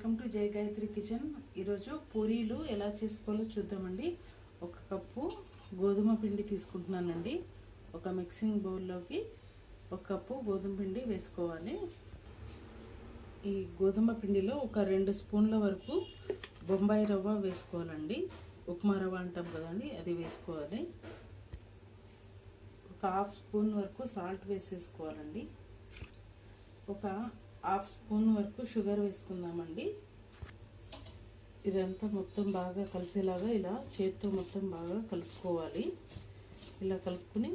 welcome to Jaya Gayatri kitchen ఈరోజు పూరీలు ఎలా చేసుకోవాలో చూద్దామండి ఒక కప్పు గోధుమ పిండి తీసుకుంటున్నానండి ఒక మిక్సింగ్ బౌల్లోకి ఒక కప్పు గోధుమ పిండి వేసుకోవాలి ఈ గోధుమ పిండిలో ఒక రెండు స్పూన్ల వరకు బొంబాయి రవ్వ వేసుకోవాలండి ఉప్మా రవ్వ అంటాం కదండి అది వేసుకోవాలి ఒక హాఫ్ స్పూన్ వరకు సాల్ట్ వేసేసుకోవాలండి ఒక హాఫ్ స్పూన్ వరకు షుగర్ వేసుకుందామండి ఇదంతా మొత్తం బాగా కలిసేలాగా ఇలా చేతితో మొత్తం బాగా కలుపుకోవాలి ఇలా కలుపుకుని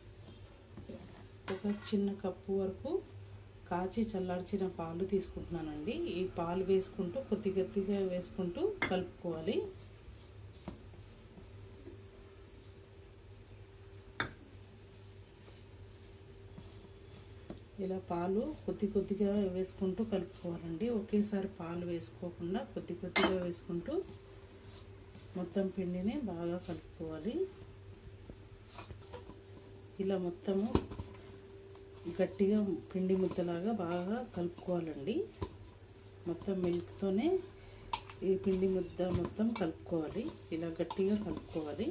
ఒక చిన్న కప్పు వరకు కాచి చల్లార్చిన పాలు తీసుకుంటున్నానండి ఈ పాలు వేసుకుంటూ కొద్ది కొద్దిగా వేసుకుంటూ కలుపుకోవాలి ఇలా పాలు కొద్ది కొద్దిగా వేసుకుంటూ కలుపుకోవాలండి ఒకేసారి పాలు వేసుకోకుండా కొద్ది కొద్దిగా వేసుకుంటూ మొత్తం పిండిని బాగా కలుపుకోవాలి ఇలా మొత్తము గట్టిగా పిండి ముద్దలాగా బాగా కలుపుకోవాలండి మొత్తం మిల్క్తోనే ఈ పిండి ముద్ద మొత్తం కలుపుకోవాలి ఇలా గట్టిగా కలుపుకోవాలి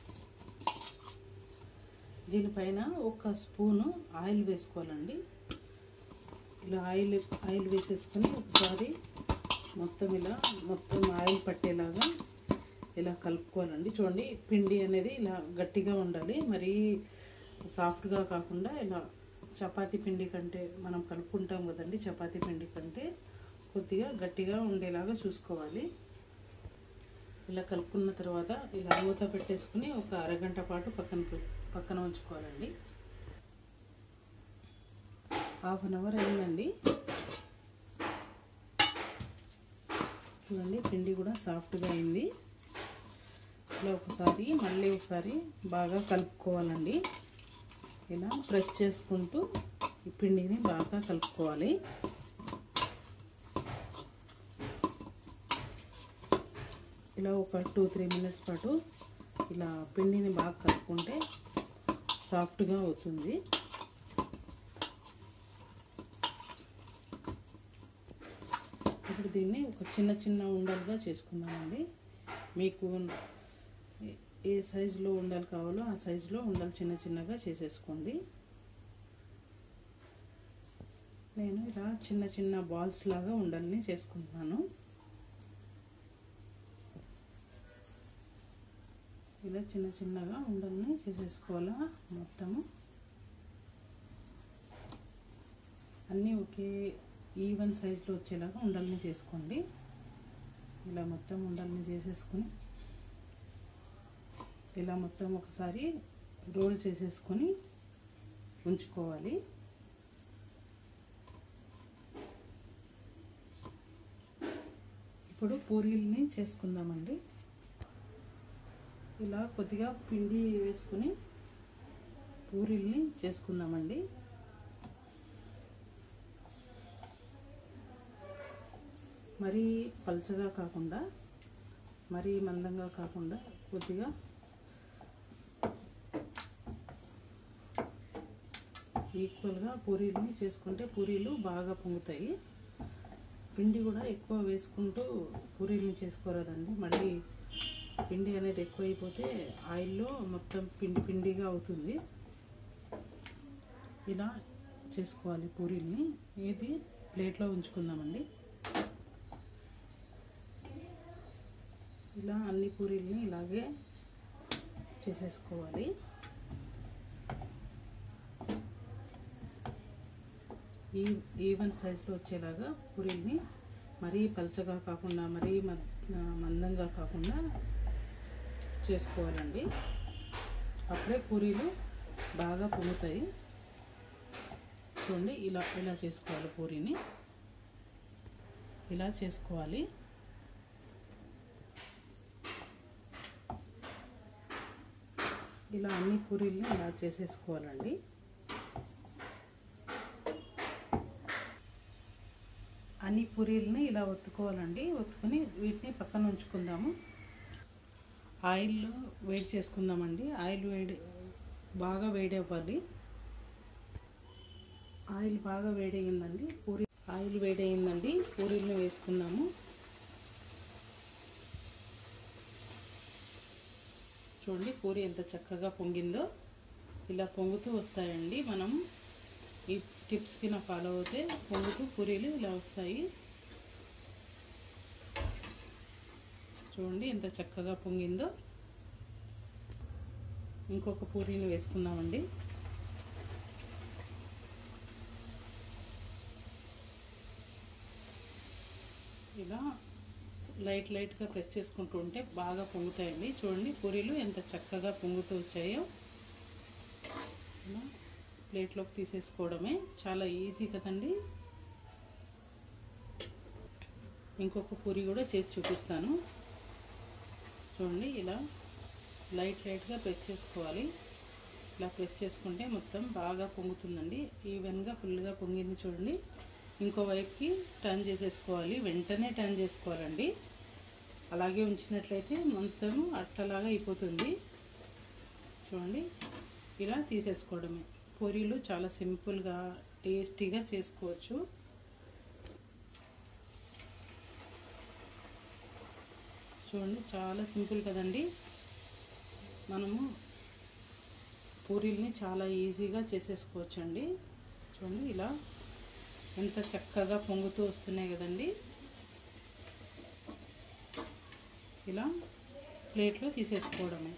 దీనిపైన ఒక స్పూను ఆయిల్ వేసుకోవాలండి ఇలా ఆయిల్ ఆయిల్ వేసేసుకొని ఒకసారి మొత్తం ఇలా మొత్తం ఆయిల్ పట్టేలాగా ఇలా కలుపుకోవాలండి చూడండి పిండి అనేది ఇలా గట్టిగా ఉండాలి మరీ సాఫ్ట్గా కాకుండా ఇలా చపాతీ పిండి కంటే మనం కలుపుకుంటాం కదండి చపాతీ పిండి కంటే కొద్దిగా గట్టిగా ఉండేలాగా చూసుకోవాలి ఇలా కలుపుకున్న తర్వాత ఇలా మూత పెట్టేసుకుని ఒక అరగంట పాటు పక్కన పక్కన ఉంచుకోవాలండి హాఫ్ అన్ అవర్ అయిందండి చూడండి పిండి కూడా సాఫ్ట్గా అయింది ఇలా ఒకసారి మళ్ళీ ఒకసారి బాగా కలుపుకోవాలండి ఇలా ప్రెస్ చేసుకుంటూ ఈ పిండిని బాగా కలుపుకోవాలి ఇలా ఒక టూ త్రీ మినిట్స్ పాటు ఇలా పిండిని బాగా కలుపుకుంటే సాఫ్ట్గా అవుతుంది ఇప్పుడు దీన్ని ఒక చిన్న చిన్న ఉండలుగా చేసుకుందామండి మీకు ఏ సైజులో ఉండలు కావాలో ఆ సైజులో ఉండలు చిన్న చిన్నగా చేసేసుకోండి నేను ఇలా చిన్న చిన్న బాల్స్ లాగా ఉండల్ని చేసుకుంటున్నాను ఇలా చిన్న చిన్నగా ఉండల్ని చేసేసుకోవాలా మొత్తము అన్నీ ఒకే ఈవెన్ సైజులో వచ్చేలాగా ఉండల్ని చేసుకోండి ఇలా మొత్తం ఉండల్ని చేసేసుకొని ఇలా మొత్తం ఒకసారి రోల్ చేసేసుకొని ఉంచుకోవాలి ఇప్పుడు పూరీల్ని చేసుకుందామండి ఇలా కొద్దిగా పిండి వేసుకుని పూరీల్ని చేసుకుందామండి మరీ పల్చగా కాకుండా మరీ మందంగా కాకుండా కొద్దిగా ఈక్వల్గా పూరీలని చేసుకుంటే పూరీలు బాగా పొంగుతాయి పిండి కూడా ఎక్కువ వేసుకుంటూ పూరీలను చేసుకోరాదండి మళ్ళీ పిండి అనేది ఎక్కువైపోతే ఆయిల్లో మొత్తం పిండి పిండిగా అవుతుంది ఇలా చేసుకోవాలి పూరీల్ని ఇది ప్లేట్లో ఉంచుకుందామండి ఇలా అన్ని పూరీల్ని ఇలాగే చేసేసుకోవాలి ఈ ఈవెన్ సైజులో వచ్చేలాగా పూరీల్ని మరీ పలచగా కాకుండా మరీ మందంగా కాకుండా చేసుకోవాలండి అప్పుడే పూరీలు బాగా పొంగుతాయి చూడండి ఇలా ఇలా చేసుకోవాలి పూరీని ఇలా చేసుకోవాలి ఇలా అన్ని పూరీల్ని ఇలా చేసేసుకోవాలండి అన్ని పూరీలని ఇలా ఒత్తుకోవాలండి ఒత్తుకొని వీటిని పక్కన ఉంచుకుందాము ఆయిల్ వేడి చేసుకుందామండి ఆయిల్ వేడి బాగా వేడి అవ్వాలి ఆయిల్ బాగా వేడయిందండి పూరి ఆయిల్ వేడయిందండి పూరీలను వేసుకున్నాము చూడండి పూరి ఎంత చక్కగా పొంగిందో ఇలా పొంగుతూ వస్తాయండి మనం ఈ టిప్స్కి నా ఫాలో అవుతే పొంగుతూ పూరీలు ఇలా వస్తాయి చూడండి ఎంత చక్కగా పొంగిందో ఇంకొక పూరీని వేసుకుందామండి ఇలా లైట్ లైట్గా ప్రెస్ చేసుకుంటూ ఉంటే బాగా పొంగుతాయండి చూడండి పూరీలు ఎంత చక్కగా పొంగుతూ వచ్చాయో ఇలా ప్లేట్లోకి తీసేసుకోవడమే చాలా ఈజీ కదండి ఇంకొక పూరి కూడా చేసి చూపిస్తాను చూడండి ఇలా లైట్ లైట్గా ప్రెస్ చేసుకోవాలి ఇలా ప్రెస్ చేసుకుంటే మొత్తం బాగా పొంగుతుందండి ఈవెన్గా ఫుల్గా పొంగింది చూడండి ఇంకో వైపుకి టర్న్ చేసేసుకోవాలి వెంటనే టర్న్ చేసుకోవాలండి అలాగే ఉంచినట్లయితే మొత్తం అట్టలాగా అయిపోతుంది చూడండి ఇలా తీసేసుకోవడమే పూరీలు చాలా సింపుల్గా టేస్టీగా చేసుకోవచ్చు చూడండి చాలా సింపుల్ కదండి మనము పూరీల్ని చాలా ఈజీగా చేసేసుకోవచ్చు అండి చూడండి ఇలా ఎంత చక్కగా పొంగుతూ వస్తున్నాయి కదండి ఇలా ప్లేట్లో తీసేసుకోవడమే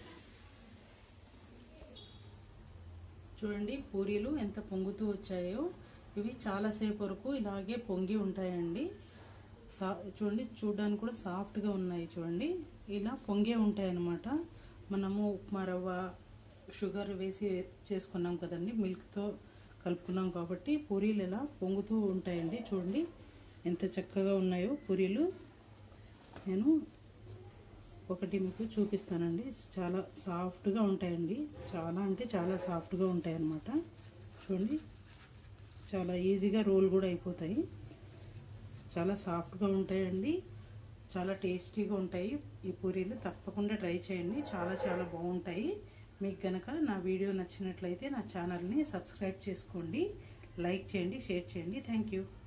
చూడండి పూరీలు ఎంత పొంగుతూ వచ్చాయో ఇవి చాలాసేపు వరకు ఇలాగే పొంగి ఉంటాయండి సా చూడండి చూడడానికి కూడా సాఫ్ట్గా ఉన్నాయి చూడండి ఇలా పొంగే ఉంటాయి అన్నమాట మనము ఉప్మా రవ్వ షుగర్ వేసి చేసుకున్నాం కదండి మిల్క్తో కలుపుకున్నాం కాబట్టి పూరీలు ఇలా పొంగుతూ ఉంటాయండి చూడండి ఎంత చక్కగా ఉన్నాయో పూరీలు నేను ఒకటి మీకు చూపిస్తానండి చాలా సాఫ్ట్గా ఉంటాయండి చాలా అంటే చాలా సాఫ్ట్గా ఉంటాయి అన్నమాట చూడండి చాలా ఈజీగా రోల్ కూడా అయిపోతాయి చాలా సాఫ్ట్గా ఉంటాయండి చాలా టేస్టీగా ఉంటాయి ఈ పూరీలు తప్పకుండా ట్రై చేయండి చాలా చాలా బాగుంటాయి మీకు కనుక నా వీడియో నచ్చినట్లయితే నా ఛానల్ని సబ్స్క్రైబ్ చేసుకోండి లైక్ చేయండి షేర్ చేయండి థ్యాంక్ యూ